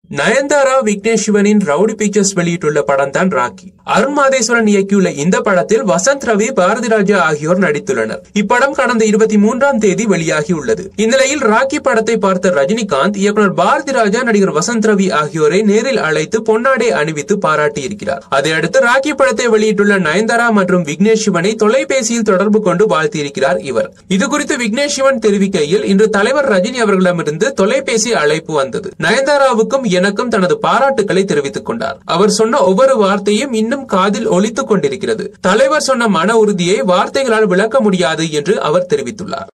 நயன்தாரா விக்னேஷ் சிவனின் rowdy pictures வெளியிட்டுள்ள படம் தான் ராக்கி அருண் மாதேஸ்வரன் இயக்கியுள்ள இந்த படத்தில் வசந்த் ரவி பாரதி ராஜா ஆகியோர் நடித்துள்ளனர் இப்படம் கடந்த இருபத்தி மூன்றாம் தேதி வெளியாகி உள்ளது இந்நிலையில் ராக்கி படத்தை பார்த்த ரஜினிகாந்த் இயக்குனர் பாரதி ராஜா நடிகர் வசந்த் ரவி ஆகியோரை நேரில் அழைத்து பொன்னாடை அணிவித்து பாராட்டியிருக்கிறார் அதையடுத்து ராக்கி படத்தை வெளியிட்டுள்ள நயன்தாரா மற்றும் விக்னேஷ் சிவனை தொலைபேசியில் தொடர்பு கொண்டு வாழ்த்தியிருக்கிறார் இவர் இதுகுறித்து விக்னேஷ் சிவன் தெரிவிக்கையில் இன்று தலைவர் ரஜினி அவர்களிடமிருந்து தொலைபேசி அழைப்பு வந்தது நயன்தாராவுக்கும் எனக்கும் தனது பாராட்டுக்களை தெரிவித்துக் கொண்டார் அவர் சொன்ன ஒவ்வொரு வார்த்தையும் இன்னும் காதில் ஒலித்துக் கொண்டிருக்கிறது தலைவர் சொன்ன மன உறுதியை வார்த்தைகளால் விளக்க முடியாது என்று அவர் தெரிவித்துள்ளார்